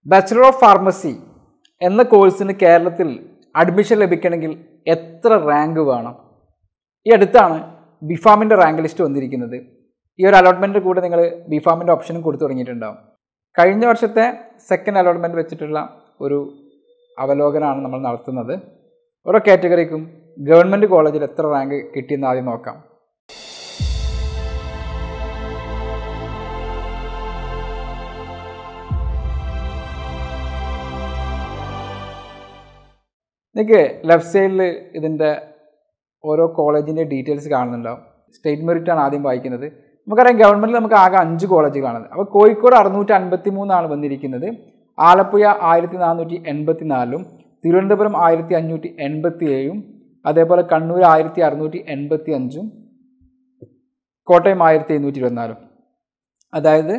bachelor of pharmacy എന്ന കോഴ്സിന് കേരളത്തിൽ അഡ്മിഷൻ ലഭിക്കണമെങ്കിൽ എത്ര റാങ്ക് വേണം ഈ അടുത്താണ് ബിഫാമിൻ്റെ റാങ്ക് ലിസ്റ്റ് വന്നിരിക്കുന്നത് ഈ ഒരു അലോട്ട്മെൻറ്റിൻ്റെ കൂടെ നിങ്ങൾ ബിഫാമിൻ്റെ ഓപ്ഷനും കൊടുത്തു തുടങ്ങിയിട്ടുണ്ടാവും കഴിഞ്ഞ വർഷത്തെ സെക്കൻഡ് അലോട്ട്മെൻറ്റ് വെച്ചിട്ടുള്ള ഒരു അവലോകനമാണ് നമ്മൾ നടത്തുന്നത് ഓരോ കാറ്റഗറിക്കും ഗവൺമെൻറ് കോളേജിൽ എത്ര റാങ്ക് കിട്ടിയെന്ന് ആദ്യം നോക്കാം നിങ്ങൾക്ക് ലെഫ്റ്റ് സൈഡിൽ ഇതിൻ്റെ ഓരോ കോളേജിൻ്റെ ഡീറ്റെയിൽസ് കാണുന്നുണ്ടാവും സ്റ്റേറ്റ് മെറിറ്റാണ് ആദ്യം വായിക്കുന്നത് നമുക്കറിയാം ഗവൺമെൻറ്റിൽ നമുക്ക് ആകെ അഞ്ച് കോളേജുകളാണ് അപ്പോൾ കോഴിക്കോട് അറുന്നൂറ്റി അൻപത്തി മൂന്നാണ് വന്നിരിക്കുന്നത് ആലപ്പുഴ ആയിരത്തി നാനൂറ്റി എൺപത്തി നാലും തിരുവനന്തപുരം ആയിരത്തി അഞ്ഞൂറ്റി എൺപത്തി ഏഴും അതേപോലെ കണ്ണൂർ ആയിരത്തി അറുന്നൂറ്റി എൺപത്തി അഞ്ചും കോട്ടയം ആയിരത്തി എഴുന്നൂറ്റി ഇരുപത്തിനാലും അതായത്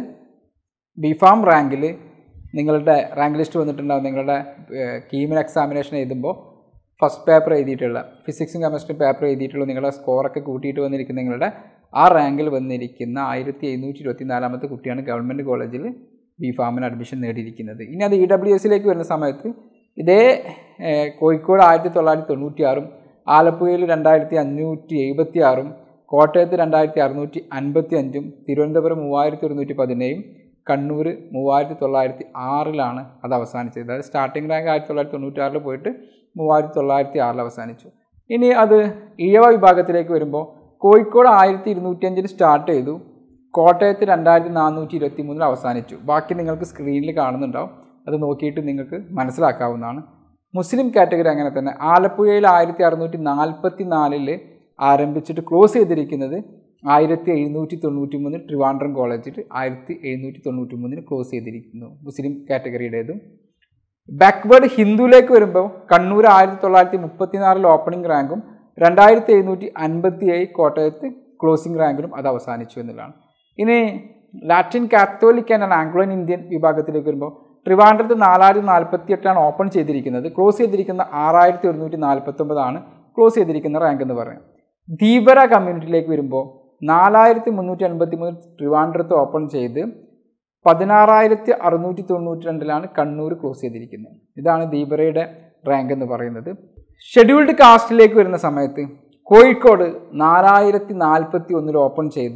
ബിഫാം റാങ്കിൽ നിങ്ങളുടെ റാങ്ക് ലിസ്റ്റ് വന്നിട്ടുണ്ടാവും നിങ്ങളുടെ കീമിൻ എക്സാമിനേഷൻ എഴുതുമ്പോൾ ഫസ്റ്റ് പേപ്പർ എഴുതിയിട്ടുള്ള ഫിസിക്സും കെമിസ്ട്രി പേപ്പർ എഴുതിയിട്ടുള്ള നിങ്ങളുടെ സ്കോറൊക്കെ കൂട്ടിയിട്ട് വന്നിരിക്കുന്ന നിങ്ങളുടെ ആ റാങ്കിൽ വന്നിരിക്കുന്ന ആയിരത്തി എഴുന്നൂറ്റി ഇരുപത്തി നാലാമത്തെ കുട്ടിയാണ് ഗവൺമെൻറ് കോളേജിൽ ബി ഫാമിന് അഡ്മിഷൻ നേടിയിരിക്കുന്നത് ഇനി അത് ഇ ഡബ്ല്യു എസിലേക്ക് വരുന്ന സമയത്ത് ഇതേ ഏഹ്, കോഴിക്കോട് ആയിരത്തി തൊള്ളായിരത്തി തൊണ്ണൂറ്റി ആറും ആലപ്പുഴയിൽ രണ്ടായിരത്തി അഞ്ഞൂറ്റി എഴുപത്തി ആറും കോട്ടയത്ത് രണ്ടായിരത്തി അറുന്നൂറ്റി അൻപത്തി അഞ്ചും തിരുവനന്തപുരം മൂവായിരത്തി ഒരുന്നൂറ്റി പതിനേഴും കണ്ണൂർ മൂവായിരത്തി തൊള്ളായിരത്തി ആറിലാണ് അത് അവസാനിച്ചത് അതായത് സ്റ്റാർട്ടിംഗ് റാങ്ക് ആയിരത്തി തൊള്ളായിരത്തി തൊണ്ണൂറ്റി ആറിൽ പോയിട്ട് മൂവായിരത്തി തൊള്ളായിരത്തി ആറിൽ അവസാനിച്ചു ഇനി അത് ഇഴവ വിഭാഗത്തിലേക്ക് വരുമ്പോൾ കോഴിക്കോട് ആയിരത്തി ഇരുന്നൂറ്റിയഞ്ചിന് സ്റ്റാർട്ട് ചെയ്തു കോട്ടയത്ത് രണ്ടായിരത്തി നാനൂറ്റി ഇരുപത്തി മൂന്നിൽ അവസാനിച്ചു ബാക്കി നിങ്ങൾക്ക് സ്ക്രീനിൽ കാണുന്നുണ്ടാവും അത് നോക്കിയിട്ട് നിങ്ങൾക്ക് മനസ്സിലാക്കാവുന്നതാണ് മുസ്ലിം കാറ്റഗറി അങ്ങനെ തന്നെ ആലപ്പുഴയിൽ ആയിരത്തി അറുന്നൂറ്റി നാൽപ്പത്തി നാലില് ആരംഭിച്ചിട്ട് ക്ലോസ് ചെയ്തിരിക്കുന്നത് ആയിരത്തി എഴുന്നൂറ്റി തൊണ്ണൂറ്റി മൂന്നിൽ ട്രിവാൻഡ്രം കോളേജിൽ ആയിരത്തി എഴുന്നൂറ്റി തൊണ്ണൂറ്റി മൂന്നിന് ക്ലോസ് ചെയ്തിരിക്കുന്നു മുസ്ലിം കാറ്റഗറിയുടേതും ബാക്ക്വേർഡ് ഹിന്ദുവിലേക്ക് വരുമ്പോൾ കണ്ണൂർ ആയിരത്തി തൊള്ളായിരത്തി മുപ്പത്തിനാലിൽ ഓപ്പണിംഗ് റാങ്കും രണ്ടായിരത്തി എഴുന്നൂറ്റി അൻപത്തി ഏഴ് കോട്ടയത്ത് ക്ലോസിംഗ് റാങ്കിലും അത് അവസാനിച്ചു എന്നുള്ളതാണ് ഇനി Latin Catholic and Anglo Indian വിഭാഗത്തിലേക്ക് വരുമ്പോൾ ട്രിവാൻഡ്രത്ത് നാലായിരത്തി നാൽപ്പത്തി എട്ടാണ് ഓപ്പൺ ചെയ്തിരിക്കുന്നത് ക്ലോസ് ചെയ്തിരിക്കുന്ന ആറായിരത്തി ഒരുന്നൂറ്റി നാൽപ്പത്തൊമ്പതാണ് ക്ലോസ് ചെയ്തിരിക്കുന്ന റാങ്ക് എന്ന് പറയുന്നത് ധീവര കമ്മ്യൂണിറ്റിയിലേക്ക് വരുമ്പോൾ നാലായിരത്തി മുന്നൂറ്റി അൻപത്തി മൂന്ന് ട്രിവാൻഡ്രത്ത് ഓപ്പൺ ചെയ്ത് പതിനാറായിരത്തി അറുന്നൂറ്റി തൊണ്ണൂറ്റി രണ്ടിലാണ് കണ്ണൂർ ക്ലോസ് ചെയ്തിരിക്കുന്നത് ഇതാണ് ദീപരയുടെ റാങ്ക് എന്ന് പറയുന്നത് ഷെഡ്യൂൾഡ് കാസ്റ്റിലേക്ക് വരുന്ന സമയത്ത് കോഴിക്കോട് നാലായിരത്തി നാൽപ്പത്തി ഒന്നിൽ ഓപ്പൺ ചെയ്ത്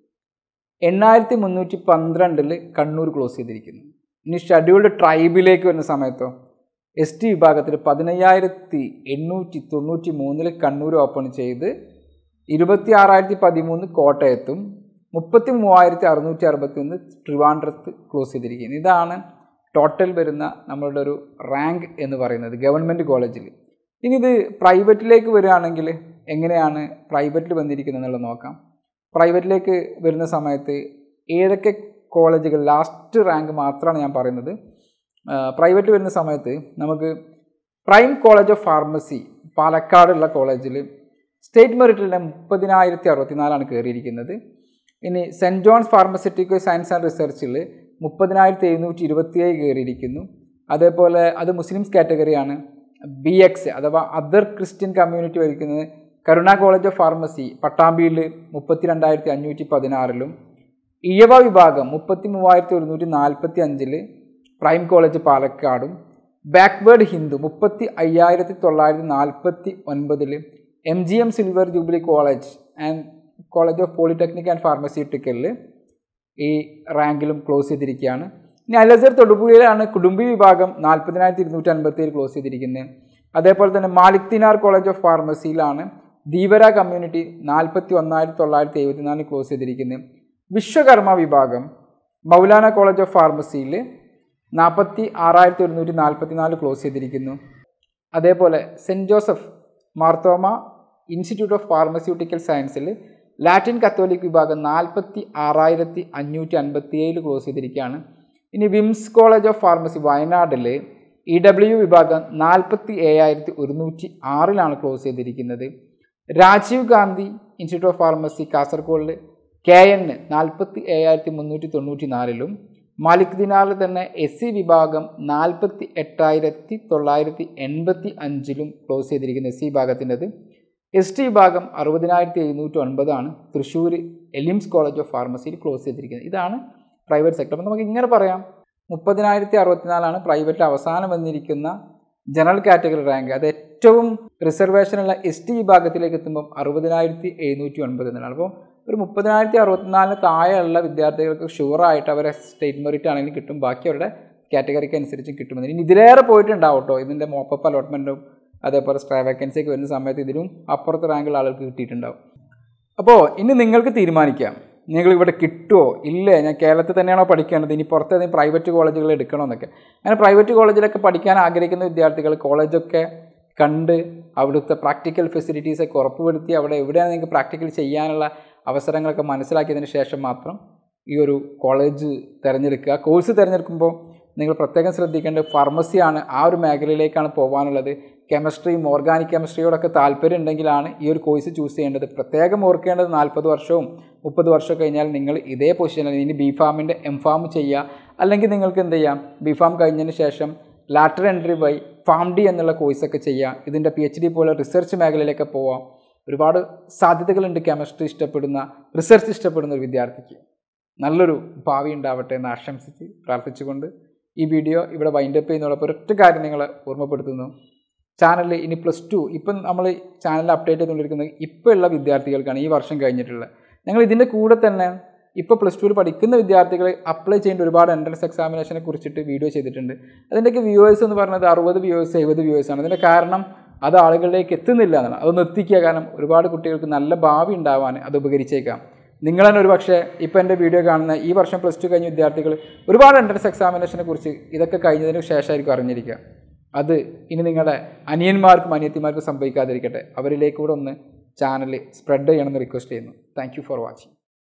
എണ്ണായിരത്തി മുന്നൂറ്റി പന്ത്രണ്ടിൽ കണ്ണൂർ ക്ലോസ് ചെയ്തിരിക്കുന്നു ഇനി ഷെഡ്യൂൾഡ് ട്രൈബിലേക്ക് വരുന്ന സമയത്തോ എസ് ടി വിഭാഗത്തിൽ പതിനയ്യായിരത്തി എണ്ണൂറ്റി തൊണ്ണൂറ്റി മൂന്നിൽ കണ്ണൂർ ഓപ്പൺ ചെയ്ത് ഇരുപത്തി ആറായിരത്തി പതിമൂന്ന് കോട്ടയത്തും മുപ്പത്തി മൂവായിരത്തി അറുന്നൂറ്റി അറുപത്തി ഒന്ന് ട്രിവാൻഡ്രത്ത് ക്ലോസ് ചെയ്തിരിക്കുന്നത് ഇതാണ് ടോട്ടൽ വരുന്ന നമ്മളുടെ ഒരു റാങ്ക് എന്ന് പറയുന്നത് ഗവൺമെൻറ് കോളേജിൽ ഇനി ഇത് പ്രൈവറ്റിലേക്ക് വരികയാണെങ്കിൽ എങ്ങനെയാണ് പ്രൈവറ്റിൽ വന്നിരിക്കുന്നത് എന്നുള്ളത് നോക്കാം പ്രൈവറ്റിലേക്ക് വരുന്ന സമയത്ത് ഏതൊക്കെ കോളേജുകൾ ലാസ്റ്റ് റാങ്ക് മാത്രമാണ് ഞാൻ പറയുന്നത് പ്രൈവറ്റ് വരുന്ന സമയത്ത് നമുക്ക് പ്രൈം കോളേജ് ഓഫ് ഫാർമസി പാലക്കാടുള്ള കോളേജിൽ സ്റ്റേറ്റ് മെറിറ്റിലെ മുപ്പതിനായിരത്തി അറുപത്തിനാലാണ് കയറിയിരിക്കുന്നത് ഇനി saint John's pharmaceutical science and റിസർച്ചിൽ മുപ്പതിനായിരത്തി എഴുന്നൂറ്റി ഇരുപത്തിയേഴ് കയറിയിരിക്കുന്നു അതേപോലെ അത് മുസ്ലിംസ് കാറ്റഗറിയാണ് ബി എക്സ് അഥവാ അതർ ക്രിസ്ത്യൻ കമ്മ്യൂണിറ്റി വഹിക്കുന്നത് കരുണ കോളേജ് ഓഫ് ഫാർമസി പട്ടാമ്പിയിൽ മുപ്പത്തി രണ്ടായിരത്തി അഞ്ഞൂറ്റി പതിനാറിലും ഇഴവ വിഭാഗം മുപ്പത്തി മൂവായിരത്തി ഒരുന്നൂറ്റി നാൽപ്പത്തി അഞ്ചില് പ്രൈം കോളേജ് പാലക്കാടും ബാക്ക്വേർഡ് ഹിന്ദു മുപ്പത്തി അയ്യായിരത്തി തൊള്ളായിരത്തി നാൽപ്പത്തി ഒൻപതിൽ M G M silver jubilee college and college of polytechnic and ഫാർമസ്യൂട്ടിക്കലിൽ ഈ റാങ്കിലും ക്ലോസ് ചെയ്തിരിക്കുകയാണ് ഇനി അലസർ തൊടുപുഴയിലാണ് കുടുംബി വിഭാഗം നാൽപ്പതിനായിരത്തി ഇരുന്നൂറ്റി അൻപത്തി ഏഴ് ക്ലോസ് ചെയ്തിരിക്കുന്നത് അതേപോലെ തന്നെ മാലിക് തിനാർ കോളേജ് ഓഫ് ഫാർമസിയിലാണ് ധീവര കമ്മ്യൂണിറ്റി നാൽപ്പത്തി ഒന്നായിരത്തി തൊള്ളായിരത്തി എഴുപത്തിനാലിൽ ക്ലോസ് ചെയ്തിരിക്കുന്നത് വിശ്വകർമ്മ വിഭാഗം മൗലാന കോളേജ് ഓഫ് ഫാർമസിയിൽ നാൽപ്പത്തി ആറായിരത്തി ഒരുന്നൂറ്റി നാൽപ്പത്തി നാല് ക്ലോസ് ചെയ്തിരിക്കുന്നു അതേപോലെ saint Joseph Marthoma institute of pharmaceutical സയൻസിൽ ലാറ്റിൻ കത്തോലിക് വിഭാഗം നാൽപ്പത്തി ആറായിരത്തി അഞ്ഞൂറ്റി അൻപത്തി ഏഴിൽ ക്ലോസ് ചെയ്തിരിക്കുകയാണ് ഇനി വിംസ് കോളേജ് ഓഫ് ഫാർമസി വയനാട്ടിൽ ഇ ഡബ്ല്യു വിഭാഗം നാൽപ്പത്തി ഏഴായിരത്തി ഒരുന്നൂറ്റി ആറിലാണ് ക്ലോസ് ചെയ്തിരിക്കുന്നത് Rajiv Gandhi institute of pharmacy കാസർഗോഡിൽ കെ എൻ നാൽപ്പത്തി ഏഴായിരത്തി മുന്നൂറ്റി തൊണ്ണൂറ്റി നാലിലും മാലിക് ദിനാറിൽ തന്നെ എസ് സി വിഭാഗം നാൽപ്പത്തി എട്ടായിരത്തി തൊള്ളായിരത്തി എൺപത്തി അഞ്ചിലും ക്ലോസ് ചെയ്തിരിക്കുന്ന എസ് സി വിഭാഗത്തിൻ്റെത് എസ് ടി വിഭാഗം അറുപതിനായിരത്തി എഴുന്നൂറ്റി ഒൻപതാണ് തൃശ്ശൂർ എലിംസ് കോളേജ് ഓഫ് ഫാർമസിയിൽ ക്ലോസ് ചെയ്തിരിക്കുന്നത് ഇതാണ് പ്രൈവറ്റ് സെക്ടർ അപ്പോൾ നമുക്ക് ഇങ്ങനെ പറയാം മുപ്പതിനായിരത്തി അറുപത്തിനാലാണ് പ്രൈവറ്റിൽ അവസാനം വന്നിരിക്കുന്ന ജനറൽ കാറ്റഗറി റാങ്ക് അത് ഏറ്റവും റിസർവേഷനുള്ള എസ് ടി വിഭാഗത്തിലേക്ക് എത്തുമ്പം അറുപതിനായിരത്തി എഴുന്നൂറ്റി ഒൻപത് എന്നാണ് അപ്പോൾ ഒരു മുപ്പതിനായിരത്തി അറുപത്തിനാലിന് താഴെയുള്ള വിദ്യാർത്ഥികൾക്ക് ഷുവറായിട്ട് അവരെ സ്റ്റേറ്റ് മെറിറ്റ് ആണെങ്കിലും കിട്ടും ബാക്കി അവരുടെ കാറ്റഗറിക്ക് അനുസരിച്ച് കിട്ടുമെന്ന് ഇനി ഇതിലേറെ പോയിട്ടുണ്ടാവും കേട്ടോ ഇതിൻ്റെ മോപ്പപ്പ് അലോട്ട്മെൻറ്റും അതേപോലെ സ്ട്രൈ വേക്കൻസി ഒക്കെ വരുന്ന സമയത്ത് ഇതിനും അപ്പുറത്ത് റാങ്കുള്ള ആളുകൾക്ക് കിട്ടിയിട്ടുണ്ടാവും അപ്പോൾ ഇനി നിങ്ങൾക്ക് തീരുമാനിക്കാം നിങ്ങൾ ഇവിടെ കിട്ടുമോ ഇല്ലേ ഞാൻ കേരളത്തിൽ തന്നെയാണോ പഠിക്കേണ്ടത് ഇനി പുറത്തേതെങ്കിലും പ്രൈവറ്റ് കോളേജുകൾ എടുക്കണമെന്നൊക്കെ അങ്ങനെ പ്രൈവറ്റ് കോളേജിലൊക്കെ പഠിക്കാൻ ആഗ്രഹിക്കുന്ന വിദ്യാർത്ഥികൾ കോളേജൊക്കെ കണ്ട് അവിടുത്തെ പ്രാക്ടിക്കൽ ഫെസിലിറ്റീസൊക്കെ ഉറപ്പുവരുത്തി അവിടെ എവിടെയാണ് നിങ്ങൾക്ക് പ്രാക്ടിക്കൽ ചെയ്യാനുള്ള അവസരങ്ങളൊക്കെ മനസ്സിലാക്കിയതിന് ശേഷം മാത്രം ഈ ഒരു കോളേജ് തിരഞ്ഞെടുക്കുക കോഴ്സ് തിരഞ്ഞെടുക്കുമ്പോൾ നിങ്ങൾ പ്രത്യേകം ശ്രദ്ധിക്കേണ്ടത് ഫാർമസിയാണ് ആ ഒരു മേഖലയിലേക്കാണ് പോകാനുള്ളത് കെമിസ്ട്രിയും ഓർഗാനിക് കെമിസ്ട്രിയോടൊക്കെ താല്പര്യം ഉണ്ടെങ്കിലാണ് ഈ ഒരു കോഴ്സ് ചൂസ് ചെയ്യേണ്ടത് പ്രത്യേകം ഓർക്കേണ്ടത് നാൽപ്പത് വർഷവും മുപ്പത് വർഷം കഴിഞ്ഞാൽ നിങ്ങൾ ഇതേ പൊസിഷനിൽ ഇനി ബി ഫാമിൻ്റെ എം ഫാം ചെയ്യുക അല്ലെങ്കിൽ നിങ്ങൾക്ക് എന്ത് ചെയ്യാം ബി ഫാം കഴിഞ്ഞതിന് ശേഷം ലാറ്റർ എൻട്രി ബൈ ഫാം ഡി എന്നുള്ള കോഴ്സൊക്കെ ചെയ്യാം ഇതിൻ്റെ പി എച്ച് ഡി പോലെ റിസർച്ച് മേഖലയിലേക്ക് പോവാം ഒരുപാട് സാധ്യതകളുണ്ട് കെമിസ്ട്രി ഇഷ്ടപ്പെടുന്ന റിസർച്ച് ഇഷ്ടപ്പെടുന്ന ഒരു വിദ്യാർത്ഥിക്ക് നല്ലൊരു ഭാവി ഉണ്ടാവട്ടെ എന്ന് ആശംസിച്ച് പ്രാർത്ഥിച്ചുകൊണ്ട് ഈ വീഡിയോ ഇവിടെ വൈൻഡപ്പ് ചെയ്യുന്നതോടൊപ്പം ഒരൊറ്റ കാര്യം നിങ്ങളെ ഓർമ്മപ്പെടുത്തുന്നു ചാനലിൽ ഇനി പ്ലസ് ടു ഇപ്പം നമ്മൾ ചാനൽ അപ്ഡേറ്റ് ചെയ്തുകൊണ്ടിരിക്കുന്നത് ഇപ്പോൾ ഉള്ള വിദ്യാർത്ഥികൾക്കാണ് ഈ വർഷം കഴിഞ്ഞിട്ടുള്ളത് ഞങ്ങൾ ഇതിൻ്റെ കൂടെ തന്നെ ഇപ്പോൾ പ്ലസ് ടുവിൽ പഠിക്കുന്ന വിദ്യാർത്ഥികൾ അപ്ലൈ ചെയ്യേണ്ട ഒരുപാട് എൻട്രൻസ് എക്സാമിനേഷനെ കുറിച്ചിട്ട് വീഡിയോ ചെയ്തിട്ടുണ്ട് അതിൻ്റെയൊക്കെ വ്യൂവേഴ്സ് എന്ന് പറയുന്നത് അറുപത് വ്യൂവേഴ്സ് എഴുപത് വ്യൂവേഴ്സ് ആണ് അതിൻ്റെ കാരണം അത് ആളുകളിലേക്ക് എത്തുന്നില്ല എന്നാണ് അതൊന്ന് എത്തിക്കുക കാരണം ഒരുപാട് കുട്ടികൾക്ക് നല്ല ഭാവി ഉണ്ടാവാൻ അത് ഉപകരിച്ചേക്കാം നിങ്ങൾ തന്നെ ഒരു പക്ഷേ ഇപ്പോൾ എൻ്റെ വീഡിയോ കാണുന്ന ഈ വർഷം പ്ലസ് ടു കഴിഞ്ഞ വിദ്യാർത്ഥികൾ ഒരുപാട് എൻട്രൻസ് എക്സാമിനേഷനെ കുറിച്ച് ഇതൊക്കെ കഴിഞ്ഞതിന് ശേഷമായിരിക്കും അറിഞ്ഞിരിക്കുക അത് ഇനി നിങ്ങളുടെ അനിയന്മാർക്കും അനിയത്തിമാർക്കും സംഭവിക്കാതിരിക്കട്ടെ അവരിലേക്ക് കൂടെ ഒന്ന് ചാനൽ സ്പ്രെഡ് ചെയ്യണമെന്ന് റിക്വസ്റ്റ് ചെയ്യുന്നു താങ്ക് യു ഫോർ വാച്ചിങ്